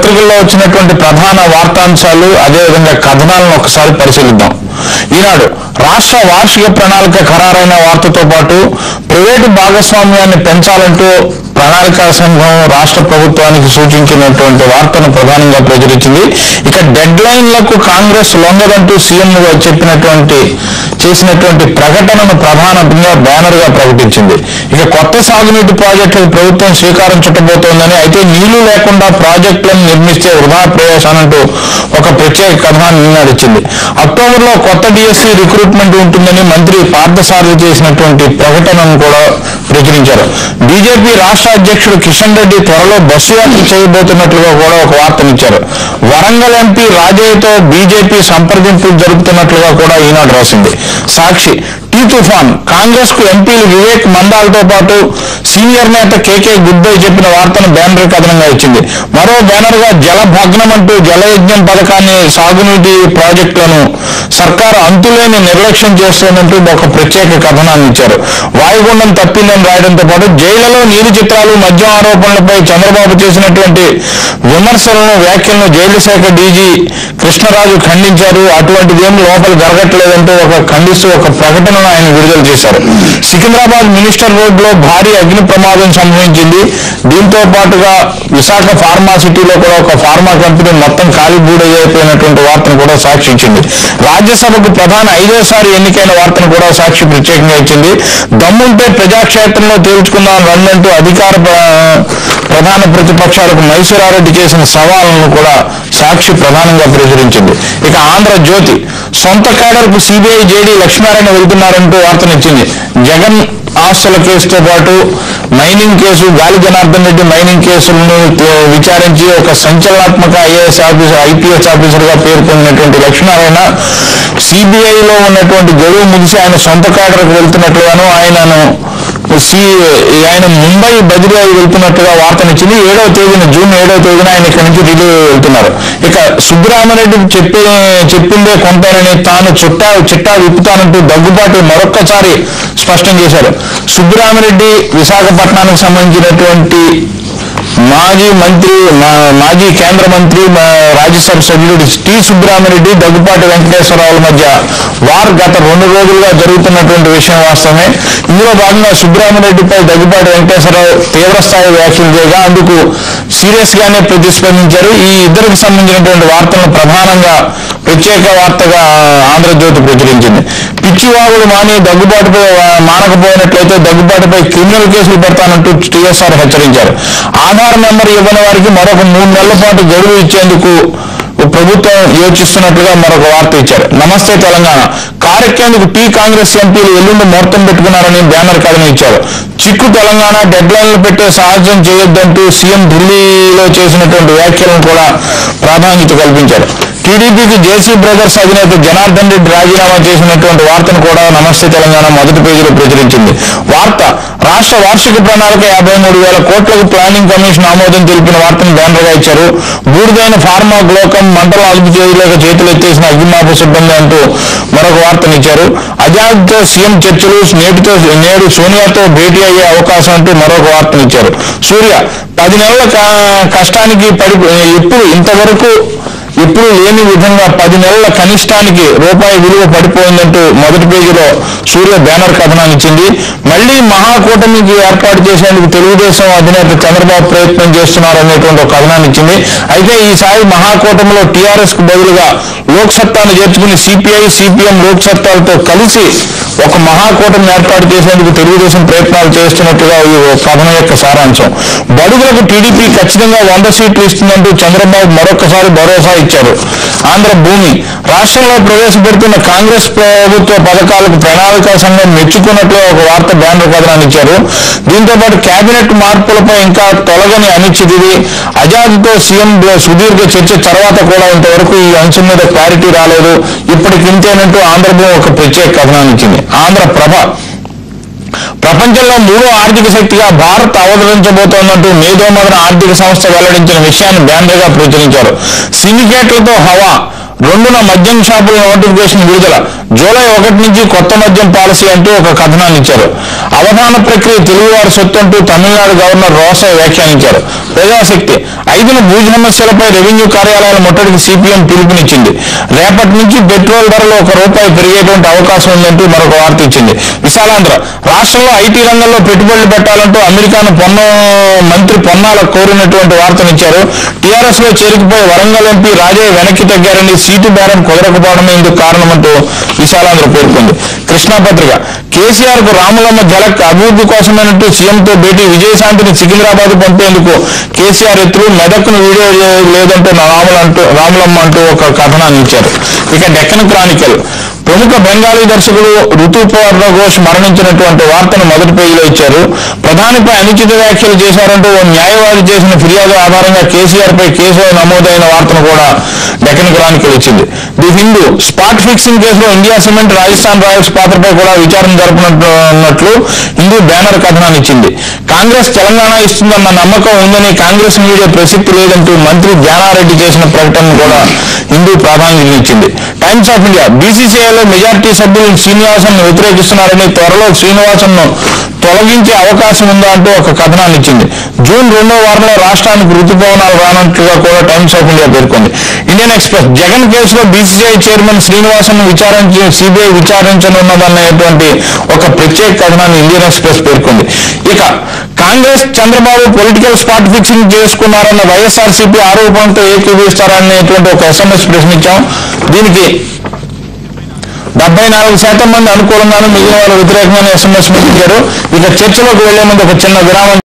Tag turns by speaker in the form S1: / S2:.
S1: పత్రికల్లో వచ్చినటువంటి ప్రధాన వార్తాంశాలు అదేవిధంగా కథనాలను ఒకసారి పరిశీలిద్దాం ఈనాడు రాష్ట్ర వార్షిక ప్రణాళిక ఖరారైన వార్తతో పాటు ప్రైవేటు భాగస్వామ్యాన్ని పెంచాలంటూ ప్రణాళికా సంఘం రాష్ట్ర ప్రభుత్వానికి సూచించినటువంటి వార్తను ప్రధానంగా ప్రచురించింది ఇక డెడ్ లైన్లకు కాంగ్రెస్ లొంగదంటూ సీఎం చెప్పినటువంటి చేసినటువంటి ప్రకటనను ప్రధానంగా బ్యానర్ గా ప్రకటించింది ఇక కొత్త సాగునీటి ప్రాజెక్టులకు ప్రభుత్వం శ్రీకారం చుట్టబోతోందని అయితే నీళ్లు లేకుండా ప్రాజెక్టులను నిర్మిస్తే వృధా ప్రయాసానంటూ ఒక ప్రత్యేక కథనాన్ని నడిచింది అక్టోబర్ లో కొత్త డిఎస్సి రిక్రూట్మెంట్ ఉంటుందని మంత్రి పార్థసారథి చేసినటువంటి ప్రకటనను కూడా ప్రచురించారు బీజేపీ రాష్ట్ర అధ్యక్షుడు కిషన్ రెడ్డి త్వరలో బస్సు యాత్ర చేయబోతున్నట్లుగా కూడా ఒక వార్తనిచ్చారు వరంగల్ ఎంపీ రాజయ్యతో బీజేపీ సంప్రదింపులు జరుపుతున్నట్లుగా కూడా ఈనాడు రాసింది సాక్షి టీ తుఫాన్ కాంగ్రెస్ కు ఎంపీలు వివేక్ మందాలతో పాటు సీనియర్ నేత కేకే గుడ్బై చెప్పిన వార్తను బ్యానర్ కథనంగా ఇచ్చింది మరో బ్యానర్ గా జల భగ్నం అంటూ జలయజ్ఞం పథకాన్ని సాగునీటి ప్రాజెక్టులను సర్కారు అంతులేని నిర్లక్ష్యం చేస్తోందంటూ ఒక ప్రత్యేక కథనాన్ని ఇచ్చారు వాయుగుండం తప్పిందని రాయడంతో పాటు జైళ్లలో నీరు చిత్రాలు మద్యం ఆరోపణలపై చంద్రబాబు చేసినటువంటి విమర్శలను వ్యాఖ్యలను జైలు శాఖ డీజీ కృష్ణరాజు ఖండించారు అటువంటిదేం లోపల జరగట్లేదంటూ ఒక ఖండిస్తూ ఒక ప్రకటనను ఆయన విడుదల చేశారు సికింద్రాబాద్ మినిస్టర్ రోడ్లో భారీ అగ్ని ప్రమాదం సంభవించింది దీంతో పాటుగా విశాఖ ఫార్మా సిటీలో కూడా ఒక ఫార్మా కంపెనీ మొత్తం ఖాళీ బూడైపోయినటువంటి వార్తను కూడా సాక్షించింది రాజ్యసభకు ప్రధాన ఐదోసారి ఎన్నికైన వార్తను కూడా సాక్షి ప్రత్యేకంగా ఇచ్చింది దమ్ముంటే ప్రజాక్షేత్రంలో తేల్చుకుందాం రండంటూ అధికార ప్ర- ప్రధాన ప్రతిపక్షాలకు మైసూరారెడ్డి చేసిన సవాళ్లను కూడా సాక్షి ప్రధానంగా ప్రచురించింది ఇక ఆంధ్ర జ్యోతి సొంత కేడర్కు సిబిఐ జేడీ లక్ష్మీనారాయణ వెళ్తున్నారంటూ వార్తనిచ్చింది జగన్ ఆస్తుల కేసుతో పాటు మైనింగ్ కేసు గాలి జనార్దన్ రెడ్డి మైనింగ్ కేసులను తే- విచారించి ఒక సంచలనాత్మక ఐఏఎస్ ఆఫీసర్ ఐపీఎస్ ఆఫీసర్ గా పేర్కొన్నటువంటి లక్ష్మీనారాయణ సిబిఐలో ఉన్నటువంటి గడువు ముగిసి ఆయన సొంత కేడర్కు వెళ్తున్నట్లుగాను ఆయనను సి ఆయన ముంబై బదిలీ అయి వెళ్తున్నట్టుగా వార్తనిచ్చింది ఏడవ తేదీన జూన్ ఏడవ తేదీన ఆయన ఇక్కడి నుంచి ఢిల్లీ వెళ్తున్నారు ఇక సుబ్బరామరెడ్డి చెప్పే చెప్పిందే కొంటానని తాను చుట్టా చిట్టా విప్పుతానంటూ దగ్గుబాటి మరొక్కసారి స్పష్టం చేశారు సుబ్బరామరెడ్డి విశాఖపట్నానికి సంబంధించినటువంటి మాజీ మంత్రి మా- మాజీ కేంద్ర మంత్రి మా రాజ్యసభ సభ్యుడు టి సుబ్బరామరెడ్డి దగ్గుపాటి వెంకటేశ్వరరావుల మధ్య వార్ గత రెండు రోజులుగా జరుగుతున్నటువంటి విషయం వాస్తవమే ఇందులో భాగంగా సుబ్బరామరెడ్డిపై దగ్గుపాటి వెంకటేశ్వరరావు తీవ్రస్థాయి వ్యాఖ్యలు చేయగా అందుకు సీరియస్ గానే ప్రతిస్పందించారు ఈ ఇద్దరికి సంబంధించినటువంటి వార్తలను ప్రధానంగా ప్రత్యేక వార్తగా ఆంధ్రజ్యోతి ప్రచురించింది పిచ్చివాగుడు మాని దగ్గుబాటుపై వా- మానకపోయినట్లయితే దగ్గుబాటుపై క్రిమినల్ కేసులు పెడతానంటూ టీఎస్ఆర్ హెచ్చరించారు ఆధార్ నెంబర్ ఇవ్వని వారికి మరొక మూడు నెలల పాటు గడువు ఇచ్చేందుకు ప్రభుత్వం యోచిస్తున్నట్లుగా మరొక వార్త ఇచ్చారు నమస్తే తెలంగాణ కారెక్కేందుకు టీ కాంగ్రెస్ ఎంపీలు ఎల్లుండి ముహూర్తం పెట్టుకున్నారని బ్యానర్ కథనం ఇచ్చారు చిక్కు తెలంగాణ డెడ్ లైన్లు పెట్టే సాహసం చేయొద్దంటూ సీఎం ఢిల్లీలో చేసినటువంటి వ్యాఖ్యలను కూడా ప్రాధాన్యత కల్పించారు టీడీపీకి జేసీ బ్రదర్స్ అధినేత జనార్దన్ రెడ్డి రాజీనామా చేసినటువంటి వార్తను కూడా నమస్తే తెలంగాణ మొదటి పేజీలో ప్రచురించింది వార్త రాష్ట్ర వార్షిక ప్రణాళిక యాభై మూడు వేల కోట్లకు ప్లానింగ్ కమిషన్ ఆమోదం తెలిపిన వార్తను బ్యానర్గా ఇచ్చారు బూడిదైన ఫార్మా గ్లోకం మంటలు అదుపు చేయలేక చేతులు ఎత్తేసిన అగ్నిమాపక సిబ్బంది అంటూ మరొక వార్తనిచ్చారు అజాద్తో సీఎం చర్చలు నేటితో నేడు సోనియాతో భేటీ అయ్యే అవకాశం అంటూ మరొక వార్తనిచ్చారు సూర్య పది నెలల క- కష్టానికి పడి ఇప్పుడు ఇంతవరకు ఇప్పుడు లేని విధంగా పది నెలల కనిష్టానికి రూపాయి విలువ పడిపోయిందంటూ మొదటి పేజీలో సూర్య బ్యానర్ కథనాన్ని ఇచ్చింది మళ్లీ మహాకూటమికి ఏర్పాటు చేసేందుకు తెలుగుదేశం అధినేత చంద్రబాబు ప్రయత్నం చేస్తున్నారు అనేటువంటి ఒక కథనాన్ని ఇచ్చింది అయితే ఈసారి మహాకూటమిలో టీఆర్ఎస్ కు బదులుగా లోక్సత్తాను చేర్చుకుని సిపిఐ సిపిఎం లోక్సత్తాలతో కలిసి ఒక మహాకూటమి ఏర్పాటు చేసేందుకు తెలుగుదేశం ప్రయత్నాలు చేస్తున్నట్టుగా ఈ కథనం యొక్క సారాంశం బడుగులకు టీడీపీ ఖచ్చితంగా వంద సీట్లు ఇస్తుందంటూ చంద్రబాబు మరొకసారి భరోసా ఇచ్చారు ఆంధ్ర భూమి రాష్ట్రంలో ప్రవేశపెడుతున్న కాంగ్రెస్ ప్రభుత్వ పథకాలకు ప్రణాళికా సంఘం మెచ్చుకున్నట్లు ఒక వార్త బ్యానర్ కథనాన్ని ఇచ్చారు దీంతో పాటు కేబినెట్ మార్పులపై ఇంకా తొలగని అనిశ్చితిది అజాద్తో సీఎం సుదీర్ఘ చర్చ తర్వాత కూడా ఇంతవరకు ఈ అంశం మీద క్లారిటీ రాలేదు ఇప్పటికి ఇంతేనంటూ ఆంధ్రభూమి ఒక ప్రత్యేక కథనాన్ని ఇచ్చింది ఆంధ్ర ప్రభ ప్రపంచంలో మూడో ఆర్థిక శక్తిగా భారత్ అవతరించబోతోందంటూ మేధోమదన ఆర్థిక సంస్థ వెల్లడించిన విషయాన్ని బ్యానర్గా ప్రచురించారు సిండికేట్లతో హవా రెండున మద్యం షాపుల నోటిఫికేషన్ విడుదల జూలై ఒకటి నుంచి కొత్త మద్యం పాలసీ అంటూ ఒక కథనాన్ని ఇచ్చారు అవధాన ప్రక్రియ తెలుగువారి సొత్తు అంటూ తమిళనాడు గవర్నర్ రోసా వ్యాఖ్యానించారు ప్రజాశక్తి ఐదున భూ సమస్యలపై రెవెన్యూ కార్యాలయాల ముట్టడికి సిపిఎం పిలుపునిచ్చింది రేపటి నుంచి పెట్రోల్ ధరలు ఒక రూపాయి పెరిగేటువంటి అవకాశం ఉందంటూ మరొక వార్త ఇచ్చింది విశాలాంధ్ర రాష్ట్రంలో ఐటీ రంగంలో పెట్టుబడులు పెట్టాలంటూ అమెరికాను పొన్న మంత్రి పొన్నాల కోరినటువంటి వార్తనిచ్చారు టీఆర్ఎస్ లో చేరుకుపోయి వరంగల్ ఎంపీ రాజయ్య వెనక్కి తగ్గారని సీటు బేరం కుదరకపోవడమే ఇందుకు కారణమంటూ విశాలాంధ్ర పేర్కొంది కృష్ణా పత్రిక కేసీఆర్ కు రాములమ్మ జలక్ అభివృద్ధి కోసమైనట్టు సీఎంతో భేటీ విజయశాంతిని సికింద్రాబాద్ పంపేందుకు కేసీఆర్ ఎత్తులు మెదక్ను వీడియో లే- లేదంటూ రాములు అంటూ రాములమ్మ అంటూ ఒక కథనాన్ని ఇచ్చారు ఇక డెక్కన్ క్రానికల్ ప్రముఖ బెంగాలీ దర్శకుడు ఋతుపర్ణ ఘోష్ మరణించినటువంటి వార్తను మొదటి పేజీలో ఇచ్చారు ప్రధానిపై అనుచిత వ్యాఖ్యలు చేశారంటూ ఓ న్యాయవాది చేసిన ఫిర్యాదు ఆధారంగా కేసీఆర్ పై కేసు నమోదైన వార్తను కూడా డెక్కన్ క్రానికల్ ఇచ్చింది ది హిందూ స్పాట్ ఫిక్సింగ్ కేసులో ఇండియా సిమెంట్ రాజస్థాన్ రాయల్స్ పాత్రపై కూడా విచారణ జరుపునట్లు హిందూ బ్యానర్ కథనాన్ని ఇచ్చింది కాంగ్రెస్ తెలంగాణ ఇస్తుందన్న నమ్మకం ఉందని కాంగ్రెస్ మీడియా ప్రసక్తి లేదంటూ మంత్రి జానారెడ్డి చేసిన ప్రకటనను కూడా హిందూ ప్రాధాన్యత ఇచ్చింది టైమ్స్ ఆఫ్ ఇండియా బీసీసీఐలో మెజార్టీ సభ్యులు శ్రీనివాసన్ వ్యతిరేకిస్తున్నారని త్వరలో శ్రీనివాసన్ను తొలగించే అవకాశం ఉందా అంటూ ఒక కథనాన్ని ఇచ్చింది జూన్ రెండో వారంలో రాష్ట్రానికి ఋతుపవనాలు రానట్లుగా కూడా టైమ్స్ ఆఫ్ ఇండియా పేర్కొంది ఇండియన్ ఎక్స్ప్రెస్ జగన్ కేసులో బీసీసీఐ చైర్మన్ శ్రీనివాసన్ విచారించి సిబిఐ విచారించనున్నదనేటువంటి ఒక ప్రత్యేక కథనాన్ని ఇండియన్ ఎక్స్ప్రెస్ పేర్కొంది ఇక Congress Chandrababu political spot fixing చేసుకున్నారన్న వైఎస్ఆర్సీపీ ఆరోపణతో ఏకీభవిస్తారనేటువంటి ఒక ఎస్ఎంఎస్ ప్రశ్నించాం దీనికి డెబ్బై నాలుగు శాతం మంది అనుకూలంగాను మిగిలిన వారు వ్యతిరేకంగానే ఎస్ఎంఎస్ పంపించారు ఇక చర్చలోకి వెళ్లే ముందు ఒక చిన్న విరామం